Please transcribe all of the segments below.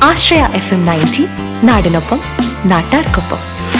ആശ്രയ F M ninety നാടിനൊപ്പം നാട്ടാർക്കൊപ്പം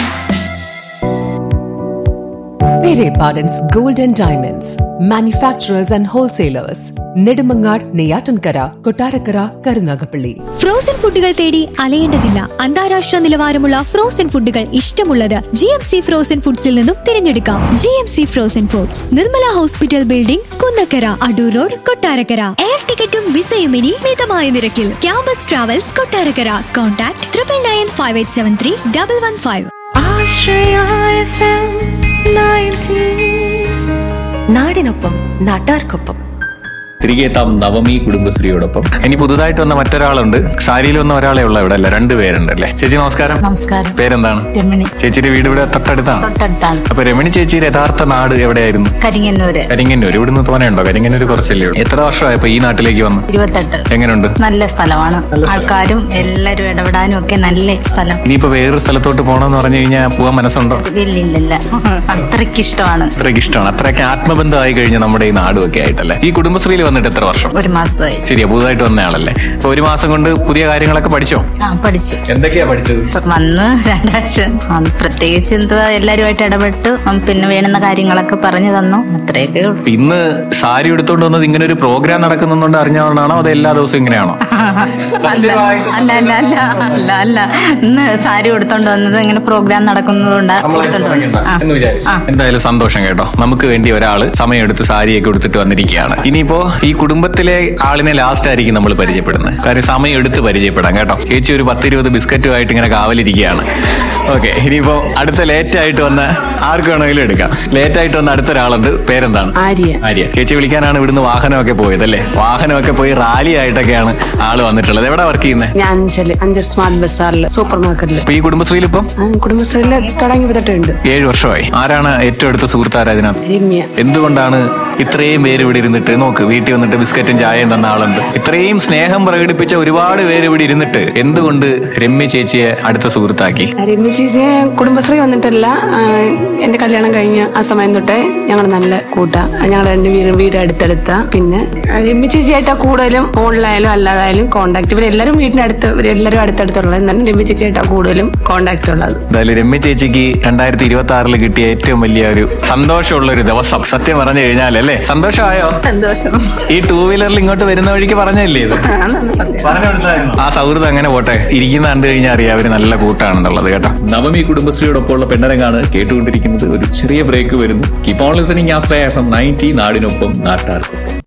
Pere Pardon's Gold and Diamonds, manufacturers and wholesalers, Nedimangar, Neyatankara, Kotarakara, Karunagapalli. Frozen ഫുഡുകൾ തേടി അലയേണ്ടതില്ല അന്താരാഷ്ട്ര നിലവാരമുള്ള ഫ്രോസൺ ഫുഡുകൾ ഇഷ്ടമുള്ളത് ജി എം സി ഫ്രോസൺ ഫുഡ്സിൽ നിന്നും തിരഞ്ഞെടുക്കാം G M C frozen foods Nirmala hospital building Kunnakkara Adoor road Kottarakkara air ടിക്കറ്റും വിസയും ഇനി മിതമായ നിരക്കിൽ campus travels Kottarakkara contact triple nine five eight seven three double one five Ashraya F M ninety നാടിനൊപ്പം നാട്ടാർക്കൊപ്പം തിരികെ എത്താം നവമി കുടുംബശ്രീയോടൊപ്പം ഇനി പുതുതായിട്ട് വന്ന മറ്റൊരാളുണ്ട് സാരിയിൽ വന്ന ഒരാളെ ഉള്ള ഇവിടെ അല്ല രണ്ടുപേരുണ്ട് അല്ലേ ചേച്ചി നമസ്കാരം നമസ്കാരം പേരെന്താണ് രമണി ചേച്ചിയുടെ വീട് ഇവിടെ തൊട്ടടുത്താണ് തൊട്ടടുത്താണ് അപ്പൊ രമണി ചേച്ചിയുടെ യഥാർത്ഥ നാട് എവിടെയായിരുന്നു കരിങ്ങന്നൂര് കരിങ്ങന്നൂർ ഇവിടുന്ന് തോനെയുണ്ടോ കരിങ്ങന്നൂർ കുറച്ചല്ലേ ഉള്ളൂ എത്ര വർഷമായപ്പോ ഈ നാട്ടിലേക്ക് വന്നു ഇരുപത്തെട്ട് എങ്ങനെയുണ്ട് നല്ല സ്ഥലമാണ് ആൾക്കാരും എല്ലാരും ഇടപെടാനും ഒക്കെ നല്ല സ്ഥലം ഇനിയിപ്പോ വേറൊരു സ്ഥലത്തോട്ട് പോകണമെന്ന് പറഞ്ഞു കഴിഞ്ഞാൽ പോകാൻ മനസ്സുണ്ടോ ഇല്ലില്ലില്ല അത്രയ്ക്ക് ഇഷ്ടമാണ് അത്രയ്ക്ക് ഇഷ്ടമാണ് അത്രയ്ക്ക് ആത്മബന്ധമായി കഴിഞ്ഞ നമ്മുടെ ഈ നാടും ഒക്കെ ആയിട്ടല്ലേ ഈ കുടുംബശ്രീയിൽ വന്നിട്ട് എത്ര വർഷം ഒരു മാസമായി ശരിയാ പുതുതായിട്ട് വന്ന ആളല്ലേ അപ്പൊ ഒരു മാസം കൊണ്ട് പുതിയ കാര്യങ്ങളൊക്കെ പഠിച്ചോ ആ പഠിച്ചു എന്തൊക്കെയാ പഠിച്ചത് ഇപ്പൊ വന്ന് രണ്ടാഴ്ച ആ, പ്രത്യേകിച്ച് എന്താ എല്ലാരുമായിട്ട് ഇടപെട്ട് ആ, പിന്നെ വേണ്ടുന്ന കാര്യങ്ങളൊക്കെ പറഞ്ഞു തന്നു അത്രയൊക്കെ ഉള്ളൂ ഇന്ന് സാരി എടുത്തോണ്ട് വന്നത് ഇങ്ങനെ ഒരു പ്രോഗ്രാം നടക്കുന്നുണ്ട് അറിഞ്ഞുകൊണ്ടാണോ അത് എല്ലാ ദിവസവും ഇങ്ങനെയാണോ അല്ല അല്ല അല്ല അല്ല അല്ല അല്ല ഇന്ന് സാരി എടുത്തോണ്ട് വന്നത് ഇങ്ങനെ പ്രോഗ്രാം നടക്കുന്നതുകൊണ്ട് എടുത്തോണ്ട് വന്നു. ആ. എന്ന് വിചാരിച്ചു. ആ. എന്തായാലും സന്തോഷം കേട്ടോ നമുക്ക് വേണ്ടി ഒരാള് സമയമെടുത്ത് സാരിയൊക്കെ എടുത്തിട്ട് വന്നിരിക്കുകയാണ് ഇനിയിപ്പോ ഈ കുടുംബത്തിലെ ആളിനെ ലാസ്റ്റ് ആയിരിക്കും നമ്മൾ പരിചയപ്പെടുന്നത് കാര്യം സമയം എടുത്ത് പരിചയപ്പെടാം കേട്ടോ ചേച്ചി ഒരു പത്തിരുപത് ബിസ്ക്കറ്റുമായിട്ട് ഇങ്ങനെ കാവലിരിക്കുകയാണ് ഓക്കെ ഇനിയിപ്പോ അടുത്ത ലേറ്റ് ആയിട്ട് വന്ന ആർക്ക് വേണമെങ്കിലും എടുക്കാം ലേറ്റ് ആയിട്ട് വന്ന അടുത്ത ഒരാളുണ്ട് പേരെന്താണ് ആര്യ ആര്യ ചേച്ചി വിളിക്കാനാണ് ഇവിടുന്ന് വാഹനമൊക്കെ പോയത് അല്ലേ വാഹനമൊക്കെ പോയി റാലി ആയിട്ടൊക്കെയാണ് ആള് വന്നിട്ടുള്ളത് എവിടെ വർക്ക് ചെയ്യുന്നത് ഞാൻ അഞ്ചല് അഞ്ചൽ സ്മാർട്ട് ബസാറിൽ സൂപ്പർ മാർക്കറ്റില് അപ്പൊ ഈ കുടുംബശ്രീയിൽ ഇപ്പം കുടുംബശ്രീയില് തുടങ്ങി തൊട്ടുണ്ട് ഏഴ് വർഷമായി ആരാണ് ഏറ്റവും അടുത്ത സുഹൃത്താര അതിനകത്ത് രമ്യ എന്തുകൊണ്ടാണ് ഇത്രയും പേര് ഇവിടെ ഇരുന്നിട്ട് നോക്ക് വീട്ടിൽ വന്നിട്ട് ബിസ്ക്കറ്റും ചായയും തന്ന ആളുണ്ട് ഇത്രയും സ്നേഹം പ്രകടിപ്പിച്ച ഒരുപാട് പേര് ഇവിടെ ഇരുന്നിട്ട് എന്തുകൊണ്ട് രമ്യ ചേച്ചിയെ അടുത്ത സുഹൃത്താക്കി രമ്യ ചേച്ചി കുടുംബശ്രീ വന്നിട്ടല്ല ആ, എന്റെ കല്യാണം കഴിഞ്ഞ ആ സമയം തൊട്ടേ ഞങ്ങൾ നല്ല കൂട്ടാ ഞങ്ങൾ രണ്ടുപേരും വീട് അടുത്തടുത്ത പിന്നെ ആ, രമ്യ ചേച്ചിയായിട്ടാ കൂടുതലും ഫോണിലായാലും അല്ലാതായാലും കോണ്ടാക്ട് ഇവരെല്ലാരും വീടിന്റെ അടുത്ത് ഇവരെല്ലാരും അടുത്തടുത്തുള്ളത് എന്നാലും രമ്യ ചേച്ചിയായിട്ടാ കൂടുതലും കോണ്ടാക്ട് ഉള്ളത് എന്തായാലും രമ്യ ചേച്ചിക്ക് രണ്ടായിരത്തി ഇരുപത്തി ആറിൽ കിട്ടിയ ഏറ്റവും വലിയ ഒരു സന്തോഷമുള്ള ഒരു ദിവസം സത്യം പറഞ്ഞു കഴിഞ്ഞാൽ അല്ലേ സന്തോഷമായോ സന്തോഷം ഈ ടൂ വീലറിൽ ഇങ്ങോട്ട് വരുന്ന വഴിക്ക് പറഞ്ഞല്ലേ ഇത് ആ സൗഹൃദം അങ്ങനെ പോട്ടെ ഇരിക്കുന്ന കണ്ടു കഴിഞ്ഞാൽ അറിയാം അവര് നല്ല കൂട്ടാണെന്നുള്ളത് കേട്ടോ നവമി കുടുംബശ്രീയോടൊപ്പമുള്ള പെണ്ണരങ്ങാണ് കേട്ടുകൊണ്ടിരിക്കുന്നത് ഒരു ചെറിയ ബ്രേക്ക് വരുന്നു keep on listening Ashraya F M ninety നാടിനൊപ്പം നാട്ടാർക്കൊപ്പം